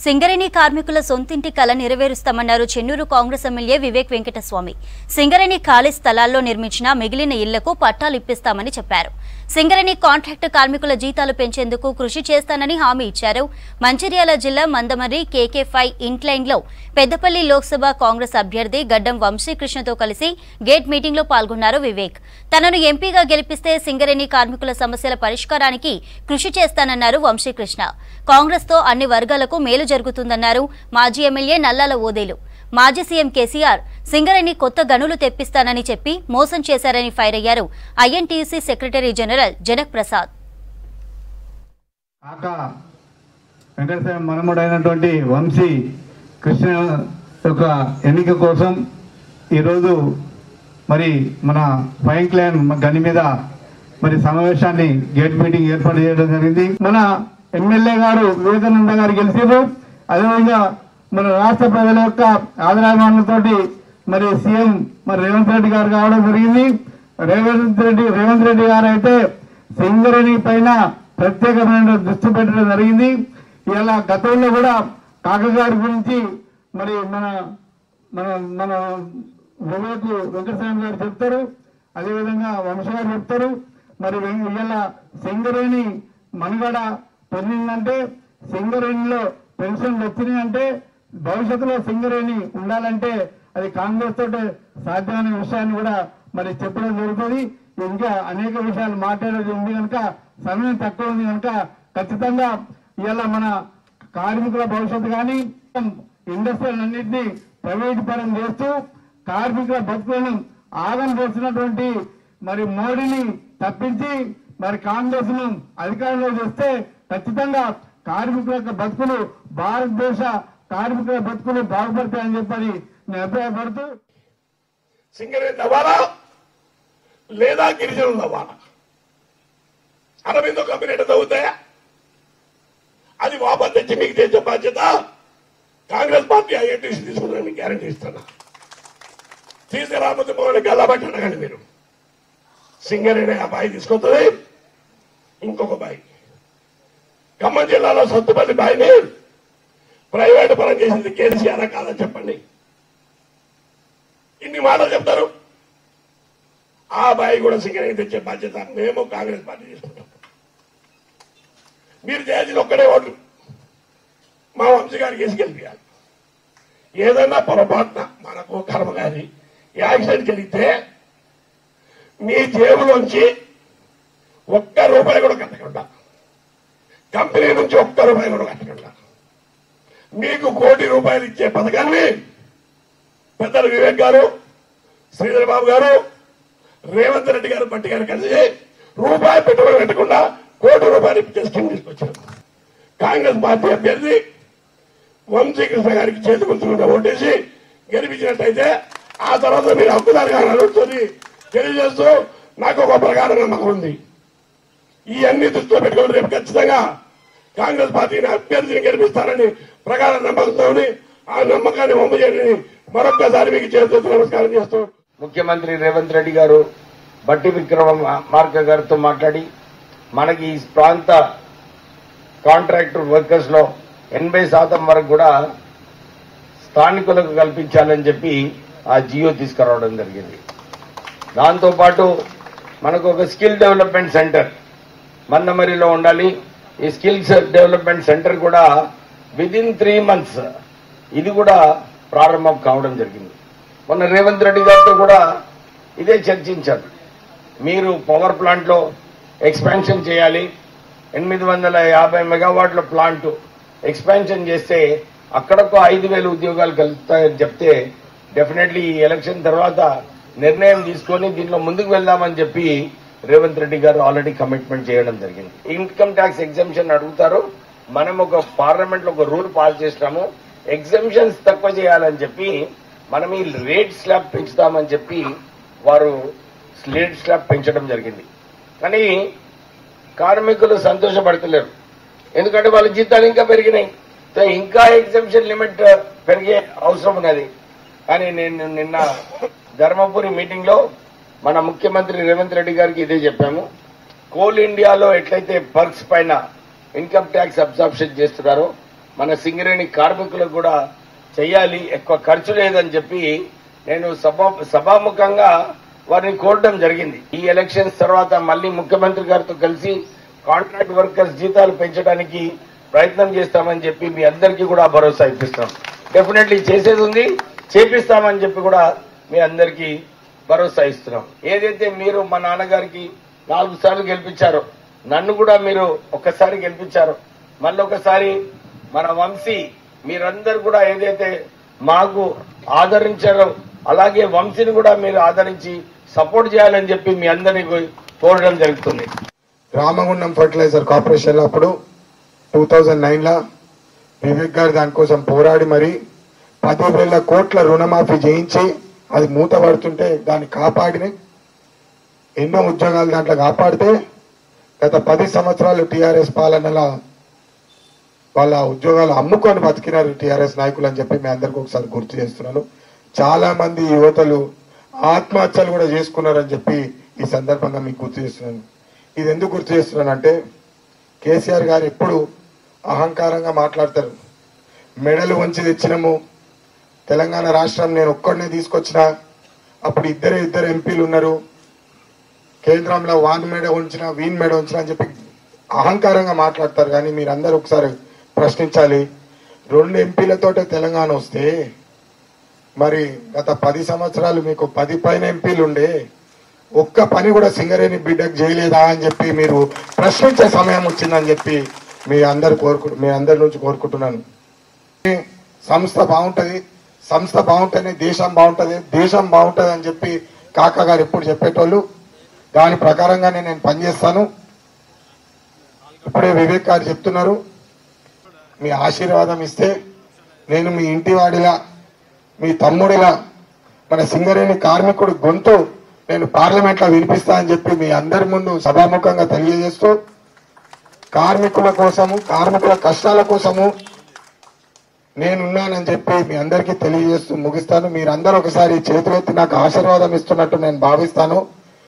సింగరేణి కార్మికుల సొంతింటి కల నెరవేరుస్తామన్నారు చెన్నూరు కాంగ్రెస్ ఎమ్మెల్యే వివేక్ వెంకటస్వామి సింగరేణి ఖాళీ స్థలాల్లో నిర్మించిన మిగిలిన ఇళ్లకు పట్టాలు ఇప్పిస్తామని చెప్పారు సింగరేణి కాంట్రాక్టు కార్మికుల జీతాలు పెంచేందుకు కృషి చేస్తానని హామీ ఇచ్చారు మంచిర్యాల జిల్లా మందమర్రి కేకే ఫైవ్ ఇంట్లైన్లో పెద్దపల్లి లోక్సభ కాంగ్రెస్ అభ్యర్థి గడ్డం వంశీకృష్ణతో కలిసి గేట్ మీటింగ్లో పాల్గొన్నారు వివేక్ తనను ఎంపీగా గెలిపిస్తే సింగరేణి కార్మికుల సమస్యల పరిష్కారానికి కృషి చేస్తానన్నారు వంశీకృష్ణ కాంగ్రెస్ తో అన్ని వర్గాలకు మేలు జరుగుతుందన్నారు మాజీ ఎమ్మెల్యే నల్లాల ఓదేలు మాజీ సీఎం కేసీఆర్ సింగరేణి కొత్త గనులు తెప్పిస్తానని చెప్పి మోసం చేశారని ఫైర్ అయ్యారు INTUC secretary general Janak Prasad Kaka Venkateshwara మనముడైనటువంటి Vamsi Krishna యొక్క ఎన్నిక కోసం ఈరోజు మరి మన ఫైన్ క్లైన్ గని మీద మరి సమావేశాన్ని గేట్ మీటింగ్ ఏర్పాటు చేయడం జరిగింది మన ఎమ్మెల్యే గారు వివేకానంద గారు గెలిచారు అదేవిధంగా మన రాష్ట్ర ప్రజల యొక్క ఆదరాభిమానులతోటి మరి సీఎం మరి రేవంత్ రెడ్డి గారు కావడం జరిగింది రేవంత్ రెడ్డి రేవంత్ రెడ్డి గారు అయితే సింగరేణి పైన ప్రత్యేకమైన దృష్టి పెట్టడం జరిగింది ఇలా గతంలో కూడా కాక గారి గురించి మరి మన మన మన వివేక్ వెంకటస్వామి గారు చెప్తారు అదేవిధంగా వంశ గారు చెప్తారు మరి వెం- ఇలా సింగరేణి మనుగడ పొందిందంటే సింగరేణిలో పెన్షన్లు వచ్చినాయంటే భవిష్యత్తులో సింగరేణి ఉండాలంటే అది కాంగ్రెస్ తోటి సాధ్యమైన విషయాన్ని కూడా మరి చెప్పడం జరుగుతుంది ఇంకా అనేక విషయాలు మాట్లాడేది ఉంది కనుక సమయం తక్కువ ఉంది కనుక ఖచ్చితంగా ఇలా మన కార్మికుల భవిష్యత్తు కానీ ఇండస్ట్రీలు అన్నింటినీ ప్రైవేట్ పరం చేస్తూ కార్మికుల బతుకులను ఆగం చేస్తున్నటువంటి మరి మోడీని తప్పించి మరి కాంగ్రెస్ ను అధికారంలో తెస్తే ఖచ్చితంగా కార్మికుల యొక్క బతుకులు భారతదేశ కార్మికుల బతుకులు బాగుపడతాయని చెప్పని నేను అభిప్రాయపడుతూ సింగరేణి నవ్వాలా లేదా గిరిజనులు నవ్వాలా అరవిందో కంపెనీ ఎట్లా తవ్వుతాయా అది వాపస్ తెచ్చి మీకు తెచ్చే బాధ్యత కాంగ్రెస్ పార్టీ ఐఎన్టీసీ తీసుకుందని మీకు గ్యారంటీ ఇస్తున్నా తీసుకురాకపోతే మమ్మల్ని గల్లబట్టి అడగండి మీరు సింగరేణి ఆ బాయి తీసుకొస్తుంది ఇంకొక బాయి ఖమ్మం జిల్లాలో సత్తుపల్లి బాయిని ప్రైవేట్ పరం చేసింది కేసీఆర్ కాదని చెప్పండి ఇన్ని మాటలు చెప్తారు ఆ బాయి కూడా సింగరేణి తెచ్చే బాధ్యత మేము కాంగ్రెస్ పార్టీ తీసుకుంటాం మీరు చేయాల్సింది ఒక్కడే ఓట్లు మా వంశీ గారికి వేసి గెలిపించాలి ఏదైనా పొరపాటున మనకు కర్మ గారి యాక్సిడెంట్ జరిగితే మీ జేబులోంచి ఒక్క రూపాయి కూడా కట్టకుండా కంపెనీ నుంచి ఒక్క రూపాయి కూడా కట్టకుండా మీకు కోటి రూపాయలు ఇచ్చే పథకాన్ని పెద్దలు వివేక్ గారు శ్రీధర్ బాబు గారు రేవంత్ రెడ్డి గారు పట్టి గారు కలిసి రూపాయి పెట్టుబడి పెట్టకుండా కోటి రూపాయలు ఇచ్చే స్కీమ్ తీసుకొచ్చారు కాంగ్రెస్ పార్టీ అభ్యర్థి వంశీకృష్ణ గారికి చేతి గుర్తుకుంటే ఓటేసి గెలిపించినట్టయితే ఆ తర్వాత మీరు హక్కుదారుగా నడుస్తుంది తెలియజేస్తూ నాకు ఒక ప్రకారం నమ్మకం ఉంది ఈ అన్ని దృష్టిలో పెట్టుకుని రేపు ఖచ్చితంగా కాంగ్రెస్ పార్టీని అభ్యర్థిని గెలిపిస్తారని ప్రకారం నమ్మకంతో ఆ నమ్మకాన్ని వంపజేయని మరొక్కసారి మీకు చేస్తూ నమస్కారం చేస్తూ ముఖ్యమంత్రి రేవంత్ రెడ్డి గారు బట్టి విక్రమ మార్క గారితో మాట్లాడి మనకి ఈ ప్రాంత కాంట్రాక్టర్ వర్కర్స్ లో ఎనభై శాతం వరకు కూడా స్థానికులకు కల్పించాలని చెప్పి ఆ జియో తీసుకురావడం జరిగింది దాంతో పాటు మనకు ఒక స్కిల్ డెవలప్మెంట్ సెంటర్ మన్నమరిలో ఉండాలి ఈ స్కిల్స్ డెవలప్మెంట్ సెంటర్ కూడా విద్ ఇన్ త్రీ మంత్స్ ఇది కూడా ప్రారంభం కావడం జరిగింది మొన్న రేవంత్ రెడ్డి గారితో కూడా ఇదే చర్చించారు మీరు పవర్ ప్లాంట్ లో ఎక్స్పాన్షన్ చేయాలి ఎనిమిది వందల యాభై మెగావాట్ల ప్లాంట్ ఎక్స్పాన్షన్ చేస్తే అక్కడొక ఐదు వేల ఉద్యోగాలు కలుగుతాయని చెప్తే డెఫినెట్లీ ఈ ఎలక్షన్ తర్వాత నిర్ణయం తీసుకొని దీంట్లో ముందుకు వెళ్దామని చెప్పి రేవంత్ రెడ్డి గారు ఆల్రెడీ కమిట్మెంట్ చేయడం జరిగింది ఇన్కమ్ ట్యాక్స్ ఎగ్జామ్షన్ అడుగుతారు మనం ఒక పార్లమెంట్ లో ఒక రూల్ పాస్ చేసినాము ఎగ్జామ్షన్స్ తక్కువ చేయాలని చెప్పి మనం ఈ రేట్ స్లాబ్ పెంచుతామని చెప్పి వారు రేట్ స్లాబ్ పెంచడం జరిగింది కానీ కార్మికులు సంతోషపడతలేరు ఎందుకంటే వాళ్ళ జీతాలు ఇంకా పెరిగినాయి సో ఇంకా ఎగ్జామ్షన్ లిమిట్ పెరిగే అవసరం ఉన్నది కానీ నేను నిన్న ధర్మపురి మీటింగ్ లో మన ముఖ్యమంత్రి రేవంత్ రెడ్డి గారికి ఇదే చెప్పాము కోల్ ఇండియాలో ఎట్లయితే పర్క్స్ పైన ఇన్కమ్ ట్యాక్స్ అబ్జార్ప్షన్ చేస్తున్నారో మన సింగరేణి కార్మికులకు కూడా చేయాలి ఎక్కువ ఖర్చు లేదని చెప్పి నేను సభా సభాముఖంగా వారిని కోరడం జరిగింది ఈ ఎలక్షన్స్ తర్వాత మళ్ళీ ముఖ్యమంత్రి గారితో కలిసి కాంట్రాక్ట్ వర్కర్స్ జీతాలు పెంచడానికి ప్రయత్నం చేస్తామని చెప్పి మీ అందరికీ కూడా భరోసా ఇప్పిస్తాం డెఫినెట్లీ చేసేది ఉంది చేపిస్తామని చెప్పి కూడా మీ అందరికీ భరోసా ఇస్తున్నాం ఏదైతే మీరు మా నాన్నగారికి నాలుగు సార్లు గెలిపించారో నన్ను కూడా మీరు ఒక్కసారి గెలిపించారో మళ్ళొకసారి మన వంశీ మీరందరూ కూడా ఏదైతే మాకు ఆదరించారో అలాగే వంశీని కూడా మీరు ఆదరించి సపోర్ట్ చేయాలని చెప్పి మీ అందరినీ కోరడం జరుగుతుంది రామగుండం ఫర్టిలైజర్ కార్పొరేషన్ అప్పుడు టూ థౌజండ్ నైన్లో వివేక్ గారు దానికోసం పోరాడి మరి పదివేల కోట్ల రుణమాఫీ చేయించి అది మూత పడుతుంటే దాన్ని కాపాడిని ఎన్నో ఉద్యోగాలు దాంట్లో కాపాడితే గత పది సంవత్సరాలు టీఆర్ఎస్ పాలనలో వాళ్ళ ఉద్యోగాలు అమ్ముకొని బతికినారు టీఆర్ఎస్ నాయకులు అని చెప్పి మీ అందరికి ఒకసారి గుర్తు చేస్తున్నాను చాలా మంది యువతలు ఆత్మహత్యలు కూడా చేసుకున్నారని చెప్పి ఈ సందర్భంగా మీకు గుర్తు చేస్తున్నాను ఇది ఎందుకు గుర్తు చేస్తున్నానంటే కేసీఆర్ గారు ఎప్పుడు అహంకారంగా మాట్లాడతారు మెడలు వంచి తెచ్చినాము తెలంగాణ రాష్ట్రం నేను ఒక్కడినే తీసుకొచ్చిన అప్పుడు ఇద్దరే ఇద్దరు ఎంపీలు ఉన్నారు కేంద్రంలో వాన్ మెడ ఉంచిన వీన్ మెడ ఉంచిన అని చెప్పి అహంకారంగా మాట్లాడతారు కానీ మీరందరూ ఒకసారి ప్రశ్నించాలి రెండు ఎంపీలతోటే తెలంగాణ వస్తే మరి గత పది సంవత్సరాలు మీకు పది పైన ఎంపీలు ఉండే ఒక్క పని కూడా సింగరేణి బిడ్డకు చేయలేదా అని చెప్పి మీరు ప్రశ్నించే సమయం వచ్చిందని చెప్పి మీ అందరు కోరుకు మీ అందరి నుంచి కోరుకుంటున్నాను సంస్థ బాగుంటది సంస్థ బాగుంటేనే దేశం బాగుంటది దేశం బాగుంటది అని చెప్పి కాకా గారు ఎప్పుడు చెప్పేటోళ్ళు దాని ప్రకారంగానే నేను పనిచేస్తాను ఇప్పుడే వివేక్ గారు చెప్తున్నారు మీ ఆశీర్వాదం ఇస్తే నేను మీ ఇంటి వాడిలా మీ తమ్ముడిలా మన సింగరేణి కార్మికుడి గొంతు నేను పార్లమెంట్ లో వినిపిస్తా అని చెప్పి మీ అందరి ముందు సభాముఖంగా తెలియజేస్తూ కార్మికుల కోసము కార్మికుల కష్టాల కోసము నేనున్నానని చెప్పి మీ అందరికీ తెలియజేస్తూ ముగిస్తాను మీరందరూ ఒకసారి చేతులెత్తి నాకు ఆశీర్వాదం ఇస్తున్నట్టు నేను భావిస్తాను